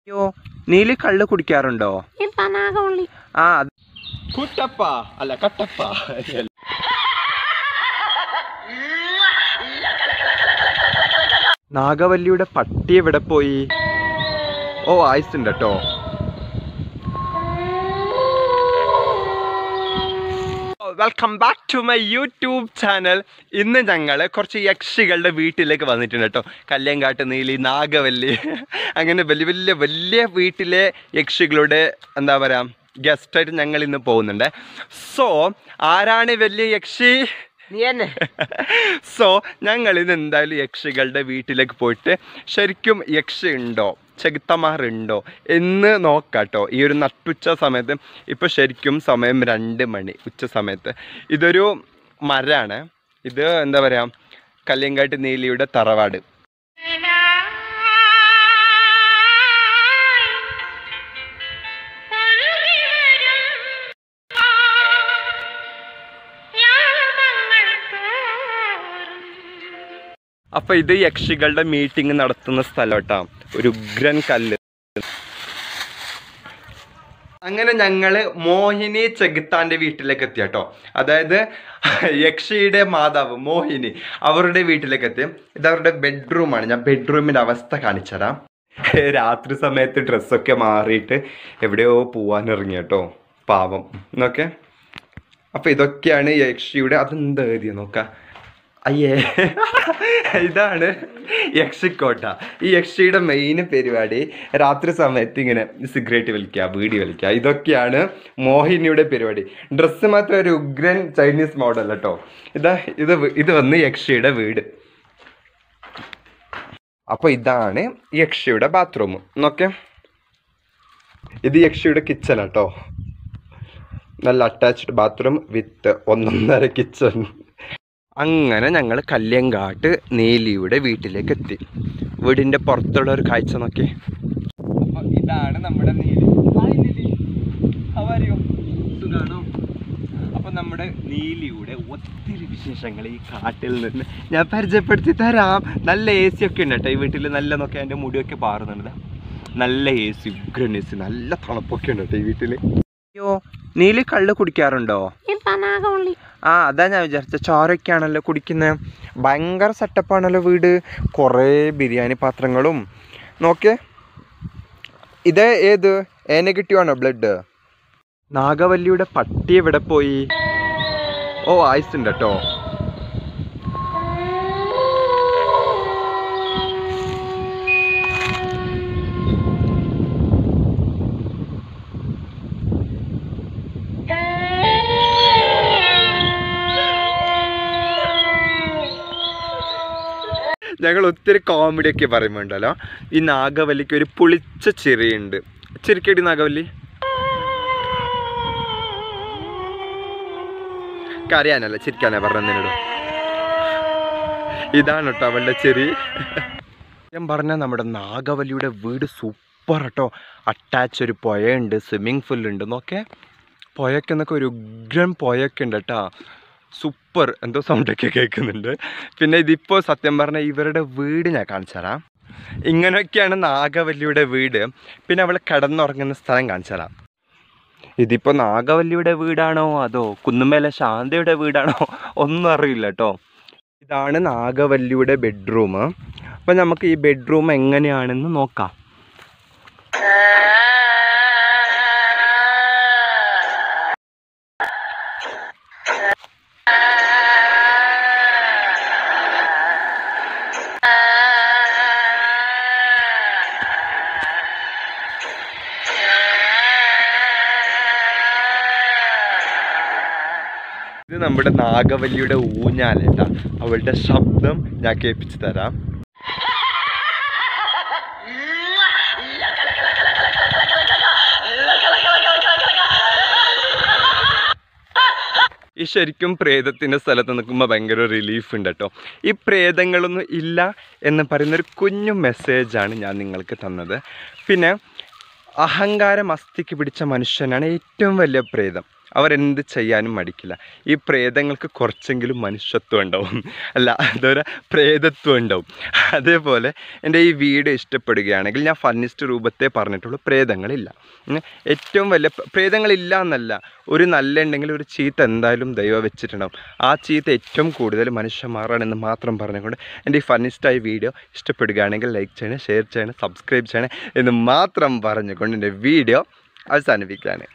അയ്യോ നീല് കള്ള് കുടിക്കാറുണ്ടോ ಇಲ್ಲ ನಾಗವಳ್ಳಿ ആ അത് കുട്ടപ്പ അല്ല കട്ടപ്പ നാഗവല്ലിയുടെ പട്ടി എവിടെ പോയി ഓ ആയിട്ടുണ്ട് കേട്ടോ welcome back to my YouTube channel ഇന്ന് ഞങ്ങൾ കുറച്ച് യക്ഷികളുടെ വീട്ടിലേക്ക് വന്നിട്ടുണ്ട് കേട്ടോ കല്ലേങ്കാട്ട് നീലി നാഗവല്ലി അങ്ങനെ വലിയ വലിയ വലിയ വീട്ടിലെ യക്ഷികളുടെ എന്താ പറയുക ഗസ്റ്റായിട്ട് ഞങ്ങൾ ഇന്ന് പോകുന്നുണ്ട് സോ ആരാണ് വലിയ യക്ഷി നീ തന്നെ സോ ഞങ്ങൾ ഇന്ന് എന്തായാലും യക്ഷികളുടെ വീട്ടിലേക്ക് പോയിട്ട് ശരിക്കും യക്ഷി ഉണ്ടോ ചെകുത്തമാറുണ്ടോ എന്ന് നോക്കാട്ടോ ഈ ഒരു നട്ടുച്ച സമയത്ത് ഇപ്പോൾ ശരിക്കും സമയം രണ്ട് മണി ഉച്ച സമയത്ത് ഇതൊരു മരമാണ് ഇത് എന്താ പറയുക കല്യങ്കാട്ട് നീലിയുടെ തറവാട് അപ്പൊ ഇത് യക്ഷികളുടെ മീറ്റിംഗ് നടത്തുന്ന സ്ഥലം കേട്ടോ ഒരു ഉഗ്രൻ കല്ല് അങ്ങനെ ഞങ്ങള് മോഹിനി ചെകുത്താന്റെ വീട്ടിലേക്ക് എത്തി കേട്ടോ അതായത് യക്ഷിയുടെ മാതാവ് മോഹിനി അവരുടെ വീട്ടിലേക്ക് എത്തി ഇത് അവരുടെ ബെഡ്റൂമാണ് ഞാൻ ബെഡ്റൂമിന്റെ അവസ്ഥ കാണിച്ചുതരാം രാത്രി സമയത്ത് ഡ്രസ്സൊക്കെ മാറിയിട്ട് എവിടെയോ പോവാൻ ഇറങ്ങി കേട്ടോ പാവം എന്നൊക്കെ അപ്പൊ ഇതൊക്കെയാണ് യക്ഷിയുടെ അതെന്താ എഴുതിയ നോക്കാം അയ്യേ ഇതാണ് യക്ഷിക്കോട്ട ഈ യക്ഷിയുടെ മെയിൻ പരിപാടി രാത്രി സമയത്ത് ഇങ്ങനെ സിഗരറ്റ് വലിക്കുക വീടി വലിക്കുക ഇതൊക്കെയാണ് മോഹിനിയുടെ പരിപാടി ഡ്രസ്സ് മാത്രം ഒരു ഉഗ്രൻ ചൈനീസ് മോഡൽ കേട്ടോ ഇതാ ഇത് വ- ഇത് വന്ന് യക്ഷിയുടെ വീട് അപ്പോൾ ഇതാണ് യക്ഷിയുടെ ബാത്റൂം നോക്കെ ഇത് യക്ഷിയുടെ കിച്ചൺ കേട്ടോ നല്ല അറ്റാച്ച്ഡ് ബാത്റൂം വിത്ത് ഒന്നൊന്നര കിച്ചൺ അങ്ങനെ ഞങ്ങൾ കല്യങ്കാട്ട് നീലിയുടെ വീട്ടിലേക്ക് എത്തി വീടിന്റെ പുറത്തുള്ള ഒരു കാഴ്ച നോക്കി അപ്പൊ ഇതാണ് നമ്മുടെ Neeli hi Neeli How are you? സുഖാണോ അപ്പൊ നമ്മുടെ നീലിയുടെ ഒത്തിരി വിശേഷങ്ങൾ ഈ കാട്ടിൽ നിന്ന് ഞാൻ പരിചയപ്പെടുത്തി തരാം നല്ല എ സി ഒക്കെ ഉണ്ട് കേട്ടോ ഈ വീട്ടിൽ നല്ല നോക്കി എൻ്റെ മുടിയൊക്കെ പാറുന്നുണ്ട് നല്ല എ സി ഉഗ്രൻ എ സി നല്ല തണുപ്പൊക്കെ ഉണ്ട് കേട്ടോ ഈ വീട്ടിൽ അയ്യോ നീലി കള്ള് കുടിക്കാറുണ്ടോ ಇಲ್ಲ ನಾಗವಳ್ಳಿ ആ അതാ ഞാൻ വിചാരിച്ച ചോരൊക്കെയാണല്ലോ കുടിക്കുന്നത് ഭയങ്കര സെറ്റപ്പാണല്ലോ വീട് കുറേ ബിരിയാണി പാത്രങ്ങളും നോക്കേ ഇത് ഏത് എ നെഗറ്റീവ് ആണോ ബ്ലഡ് നാഗവല്ലിയുടെ പട്ടി എവിടെ പോയി ഓ ആയിട്ടുണ്ട് കേട്ടോ ഞങ്ങൾ ഒത്തിരി കോമഡി ഒക്കെ പറയുമ്പോണ്ടല്ലോ ഈ നാഗവല്ലിക്ക് ഒരു പുളിച്ച ചിരിയുണ്ട് ചിരിക്കടി നാഗവല്ലി കരയാനല്ല ചിരിക്കാനാ പറഞ്ഞത് നിന്നോട് ഇതാണ് കേട്ടോ അവളുടെ ചെറി ഞാൻ പറഞ്ഞ നമ്മുടെ നാഗവല്ലിയുടെ വീട് സൂപ്പർ കേട്ടോ അറ്റാച്ച് ഒരു പുഴയുണ്ട് സ്വിമ്മിങ് പൂൾ ഉണ്ട് നോക്കേ പുഴയ്ക്ക് എന്നൊക്കെ ഒരു ഉഗ്രൻ പുഴയൊക്കെ ഉണ്ട് കേട്ടോ സൂപ്പർ എന്തോ സൗണ്ടൊക്കെ കേൾക്കുന്നുണ്ട് പിന്നെ ഇതിപ്പോൾ സത്യം പറഞ്ഞാൽ ഇവരുടെ വീട് ഞാൻ കാണിച്ചു തരാം ഇങ്ങനെയൊക്കെയാണ് നാഗവല്ലിയുടെ വീട് പിന്നെ അവൾ കിടന്നുറങ്ങുന്ന സ്ഥലം കാണിച്ചു തരാം ഇതിപ്പോൾ നാഗവല്ലിയുടെ വീടാണോ അതോ കുന്നുമേലെ ശാന്തയുടെ വീടാണോ ഒന്നും അറിയില്ല കേട്ടോ ഇതാണ് നാഗവല്ലിയുടെ ബെഡ്റൂം അപ്പം നമുക്ക് ഈ ബെഡ്റൂം എങ്ങനെയാണെന്ന് നോക്കാം ഇത് നമ്മുടെ നാഗവല്ലിയുടെ ഊഞ്ഞാലേട്ട അവളുടെ ശബ്ദം ഞാൻ കേൾപ്പിച്ചു തരാം ഈ ശരിക്കും പ്രേതത്തിൻ്റെ സ്ഥലത്ത് നിൽക്കുമ്പോൾ ഭയങ്കര റിലീഫ് ഉണ്ട് കേട്ടോ ഈ പ്രേതങ്ങളൊന്നും ഇല്ല എന്ന് പറയുന്നൊരു കുഞ്ഞു മെസ്സേജാണ് ഞാൻ നിങ്ങൾക്ക് തന്നത് പിന്നെ അഹങ്കാരം അസ്ഥിക്ക് പിടിച്ച മനുഷ്യനാണ് ഏറ്റവും വലിയ പ്രേതം അവരെന്ത് ചെയ്യാനും മടിക്കില്ല ഈ പ്രേതങ്ങൾക്ക് കുറച്ചെങ്കിലും മനുഷ്യത്വം ഉണ്ടാവും അല്ല അതൊരു പ്രേതത്വം ഉണ്ടാവും അതേപോലെ എൻ്റെ ഈ വീഡിയോ ഇഷ്ടപ്പെടുകയാണെങ്കിൽ ഞാൻ ഫണ്ണിസ്റ്റ് രൂപത്തെ പറഞ്ഞിട്ടുള്ളൂ പ്രേതങ്ങളില്ല ഉം. ഏറ്റവും വലിയ പ്ര- പ്രേതങ്ങളില്ല എന്നല്ല ഒരു നല്ല ഉണ്ടെങ്കിൽ ഒരു ചീത്ത എന്തായാലും ദൈവം വെച്ചിട്ടുണ്ടാവും ആ ചീത്ത ഏറ്റവും കൂടുതൽ മനുഷ്യന്മാരാണെന്ന് മാത്രം പറഞ്ഞുകൊണ്ട് എൻ്റെ ഈ ഫണ്ണിസ്റ്റായ വീഡിയോ ഇഷ്ടപ്പെടുകയാണെങ്കിൽ ലൈക്ക് ചെയ്യണം ഷെയർ ചെയ്യണം സബ്സ്ക്രൈബ് ചെയ്യണം എന്ന് മാത്രം പറഞ്ഞുകൊണ്ട് എൻ്റെ വീഡിയോ അവസാനിപ്പിക്കുകയാണ്